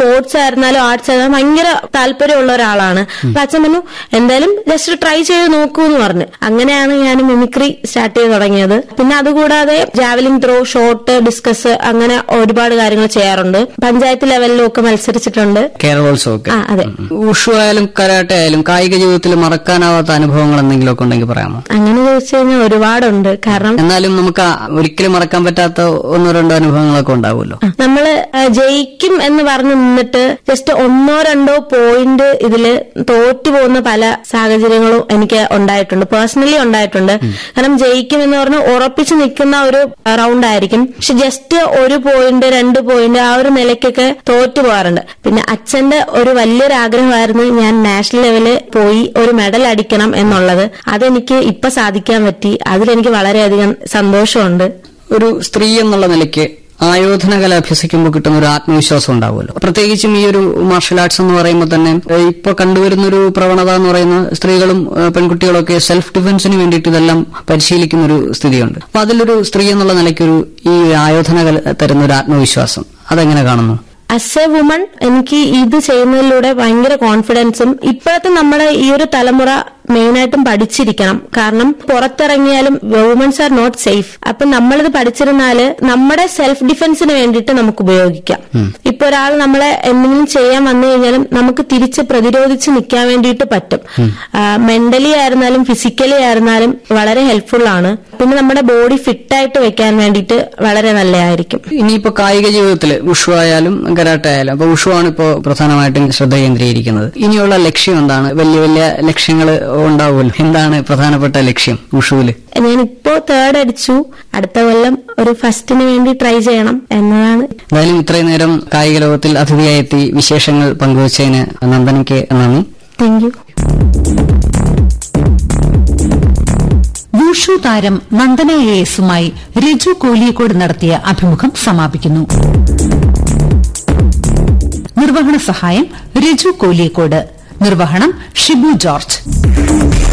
sports ആയിരുന്നാലും arts ആയിരുന്നാലും ഭയങ്കര താല്പര്യമുള്ള ഒരാളാണ് അപ്പൊ അച്ഛൻ പറഞ്ഞു എന്തായാലും ജസ്റ്റ് ട്രൈ ചെയ്ത് നോക്കൂ എന്ന് പറഞ്ഞു അങ്ങനെയാണ് ഞാൻ മിമിക്രി സ്റ്റാർട്ട് ചെയ്ത് തുടങ്ങിയത് പിന്നെ അതുകൂടാതെ ജാവലിൻ ത്രോ ഷോട്ട് ഡിസ്കസ് അങ്ങനെ ഒരുപാട് കാര്യങ്ങൾ ചെയ്യാറുണ്ട് പഞ്ചായത്ത് ലെവലിലും ഒക്കെ മത്സരിച്ചിട്ടുണ്ട് കേരളോത്സവം ഒക്കെ ആ അതെ ഉഷു ആയാലും കരാട്ടെ ആയാലും കായിക ജീവിതത്തിൽ മറക്കാനാവാത്ത അനുഭവങ്ങൾ എന്തെങ്കിലും ഒക്കെ ഉണ്ടെങ്കിൽ പറയാമോ അങ്ങനെ ചോദിച്ചു കഴിഞ്ഞാൽ ഒരുപാടുണ്ട് കാരണം എന്നാലും നമുക്ക് ആ ഒരിക്കലും മറക്കാൻ പറ്റാത്ത ഒന്നോ രണ്ടോ അനുഭവങ്ങളൊക്കെ ഉണ്ടാവുമല്ലോ നമ്മള് ആ, ജയിക്കും എന്ന് പറഞ്ഞു നിന്നിട്ട് ജസ്റ്റ് ഒന്നോ രണ്ടോ പോയിന്റ് ഇതില് തോറ്റു പോകുന്ന പല സാഹചര്യങ്ങളും എനിക്ക് ഉണ്ടായിട്ടുണ്ട് പേഴ്സണലി ഉണ്ടായിട്ടുണ്ട് കാരണം ജയിക്കും എന്ന് പറഞ്ഞ് ഉറപ്പിച്ച് നിൽക്കുന്ന ഒരു റൗണ്ട് ആയിരിക്കും പക്ഷെ ജസ്റ്റ് ഒരു പോയിന്റ് രണ്ട് പോയിന്റ് ആ ഒരു നിലയ്ക്കൊക്കെ തോറ്റു പോകാറുണ്ട് പിന്നെ അച്ഛന്റെ ഒരു വലിയൊരു ആഗ്രഹമായിരുന്നു ഞാൻ നാഷണൽ ലെവലിൽ പോയി ഒരു മെഡൽ അടിക്കണം എന്നുള്ളത് അതെനിക്ക് ഇപ്പൊ സാധിക്കാൻ പറ്റി അതിലെനിക്ക് വളരെയധികം സന്തോഷമുണ്ട് ഒരു സ്ത്രീ എന്നുള്ള നിലയ്ക്ക് ആയോധന കല അഭ്യസിക്കുമ്പോൾ കിട്ടുന്ന ഒരു ആത്മവിശ്വാസം ഉണ്ടാവുമല്ലോ പ്രത്യേകിച്ചും ഈ ഒരു മാർഷൽ ആർട്സ് എന്ന് പറയുമ്പോൾ തന്നെ ഏഹ്, ഇപ്പൊ കണ്ടുവരുന്ന ഒരു പ്രവണത എന്ന് പറയുന്ന സ്ത്രീകളും ഏഹ്, പെൺകുട്ടികളും ഒക്കെ സെൽഫ് ഡിഫൻസിന് വേണ്ടിയിട്ട് ഇതെല്ലാം പരിശീലിക്കുന്ന ഒരു സ്ഥിതിയുണ്ട് അപ്പൊ അതിലൊരു സ്ത്രീ എന്നുള്ള നിലയ്ക്കൊരു ഈ ആയോധന കല തരുന്ന ഒരു ആത്മവിശ്വാസം അതെങ്ങനെ കാണുന്നു ആസ് എ വുമൺ എനിക്ക് ഇത് ചെയ്യുന്നതിലൂടെ ഭയങ്കര കോൺഫിഡൻസും ഇപ്പോഴത്തെ നമ്മുടെ ഈ ഒരു തലമുറ മെയിനായിട്ടും പഠിച്ചിരിക്കണം കാരണം പുറത്തിറങ്ങിയാലും വുമൻസ് ആർ നോട്ട് സേഫ് അപ്പൊ നമ്മളിത് പഠിച്ചിരുന്നാല് നമ്മുടെ സെൽഫ് ഡിഫൻസിന് വേണ്ടിയിട്ട് നമുക്ക് ഉപയോഗിക്കാം ഇപ്പൊ ഒരാൾ നമ്മളെ എന്തെങ്കിലും ചെയ്യാൻ വന്നു കഴിഞ്ഞാലും നമുക്ക് തിരിച്ച് പ്രതിരോധിച്ച് നിൽക്കാൻ വേണ്ടിയിട്ട് പറ്റും മെന്റലി ആയിരുന്നാലും ഫിസിക്കലി ആയിരുന്നാലും വളരെ ഹെൽപ്ഫുൾ ആണ് പിന്നെ നമ്മുടെ ബോഡി ഫിറ്റ് ആയിട്ട് വെക്കാൻ വേണ്ടിയിട്ട് വളരെ നല്ലതായിരിക്കും ഇനിയിപ്പോ കായിക ജീവിതത്തിൽ ഉഷു ആയാലും കരാട്ടെ ആയാലും അപ്പൊ ഉഷു ആണ് ഇപ്പോ പ്രധാനമായിട്ടും ശ്രദ്ധ കേന്ദ്രീകരിക്കുന്നത് ഇനിയുള്ള ലക്ഷ്യം എന്താണ് വലിയ വലിയ ലക്ഷ്യങ്ങൾ ഉണ്ടാവുമല്ലോ എന്താണ് പ്രധാനപ്പെട്ട ലക്ഷ്യം ഉഷുവില് ഞാനിപ്പോ തേർഡ് അടിച്ചു അടുത്ത കൊല്ലം ഒരു ഫസ്റ്റിന് വേണ്ടി ട്രൈ ചെയ്യണം എന്നതാണ് എന്തായാലും ഇത്രയും നേരം കായിക ലോകത്തിൽ അതിഥിയായെത്തി വിശേഷങ്ങൾ പങ്കുവച്ചതിന് നന്ദനയ്ക്ക് നന്ദി താങ്ക് യു വൂഷു താരം നന്ദന എ എസുമായി രജു കോലിയക്കോട് നടത്തിയ അഭിമുഖം സമാപിക്കുന്നു നിർവഹണ സഹായം രജു കോലിയക്കോട് നിർവഹണം ഷിബു ജോർജ്